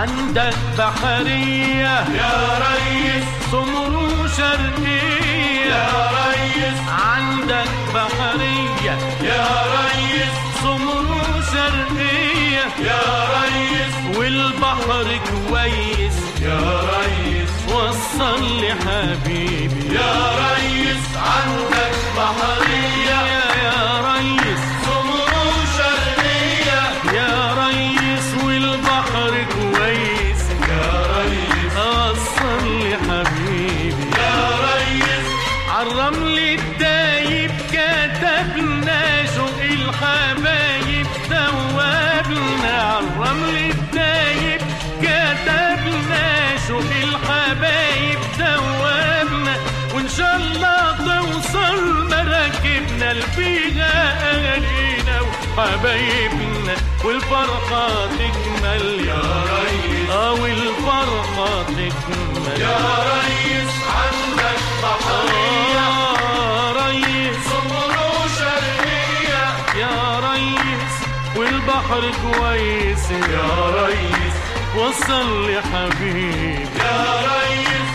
عندك بحرية يا ريس سمر شرقية يا ريس عندك بحرية يا ريس سمر شرقية يا ريس والبحر كويس يا ريس وصل لي حبيبي يا ريس عندك بحرية يا يا ريس سمر شرقية يا ريس والبحر كويس يا ريس وصل لي حبيبي يا ريس عالرمل الدايب كتبنا شوق الحبايب دوبنا عالرمل الدايب كتبنا شوق الحبايب دوبنا وان شاء الله توصل مراكبنا لفيها اهالينا وحبايبنا والفرحة تكمل يا ريس اه والفرحة تكمل يا ريس عندك بحرية آه ريس سمر شرقية يا ريس والبحر كويس يا ريس وصل لي حبيبي يا ريس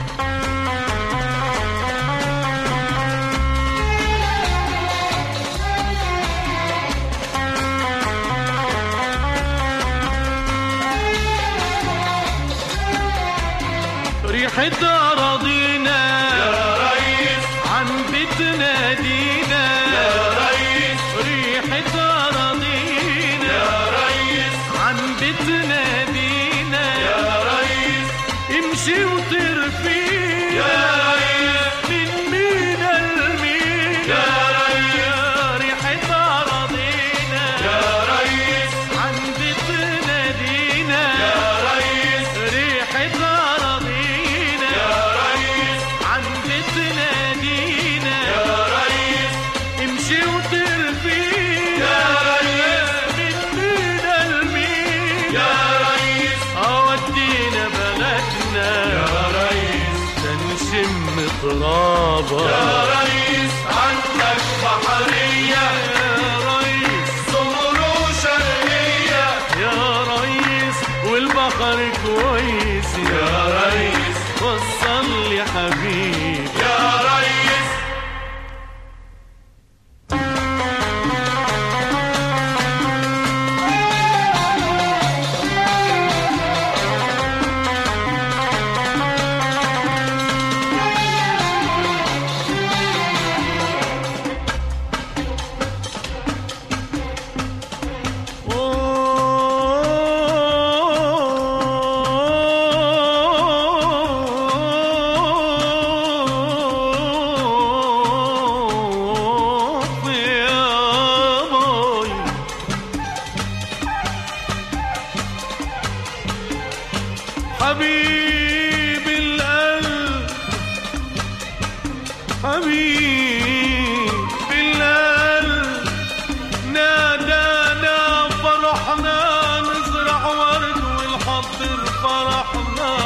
ريحة أراضينا يا ريس عن بيتنا دينا يا ريس ريحة أراضينا يا ريس عن بيتنا دينا يا ريس امشي وطير فينا يا ريس من مينا لمينا يا ريس ريحة أراضينا يا ريس عن بيتنا دينا يا ريس ريحة أراضينا يا ريس عن بيتنا دينا يا ريس امشي وطير فينا يا ريس من مينا لمينا يا ريس أودينا بلدنا يا ريس تنشم ترابها يا ريس عندك بحرية يا ريس سمر شرقية يا ريس والبحر كويس يا ريس وصل لي حبيبي يا ريس حبيب القلب حبيب القلب نادانا فرحنا نزرع ورد ونحضر فرحنا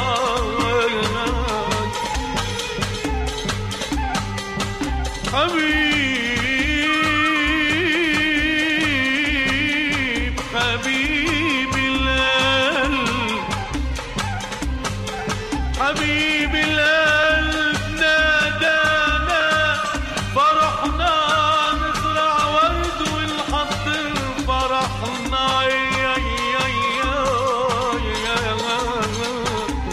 حبيب حبيب القلب حبيب القلب نادانا فرحنا نزرع ورد ونحضر فرحنا يا يا يا يا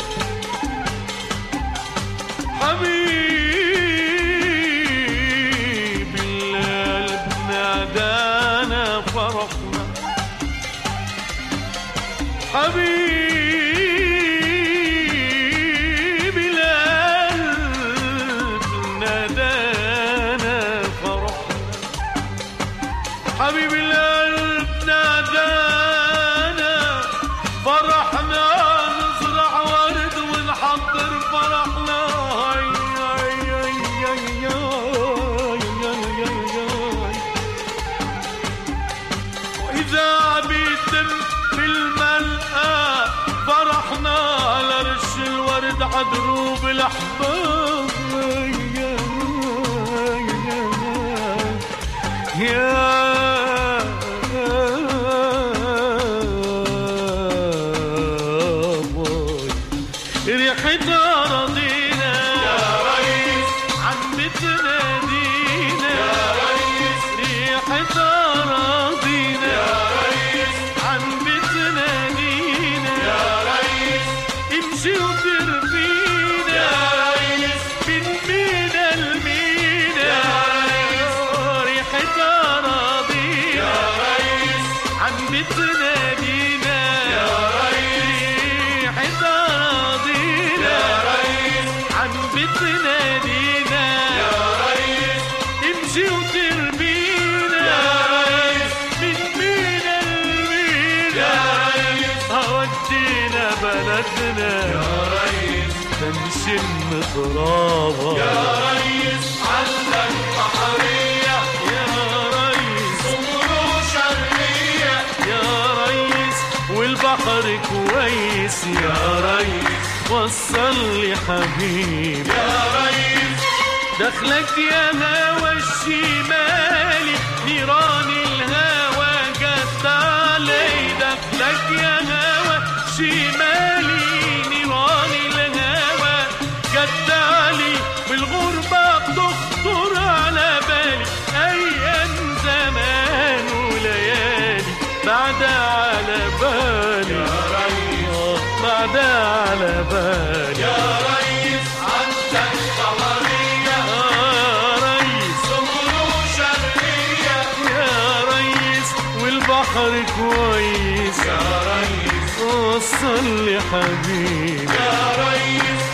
حبيب القلب نادانا فرحنا حبيب القلب نادانا فرحنا حبيب القلب نادانا فرحنا نزرع ورد ونحضر فرحنا هاي هاي هاي هاي هاي هاي هاي هاي. وإذا بيتم في الملقى فرحنا على رش الورد عدروب الأحباب يا عن بيتنا دينا يا ريس ريحة أراضينا يا ريس عن بيتنا دينا يا ريس امشي وترمينا يا ريس من مينا لمينا يا ريس هودينا بلدنا يا ريس تنشم ترابها يا ريس عندك بحرية يا ريس أمور شرقية يا ريس والبحر كويس يا ريس وصل لي حبيبي يا ريس دخلك يا هوى الشمالي نيران الهوى جت علي دخلك يا هوى شمالي نيران الهوى جت علي بالغربة بتخطر على بالي أيام زمان وليالي بعد على بالي يا ريس آه، بعد على بالي يا ريس عندك بحرية يا ريس أمور شرقية يا ريس والبحر كويس يا ريس وصل لي حبيبي يا ريس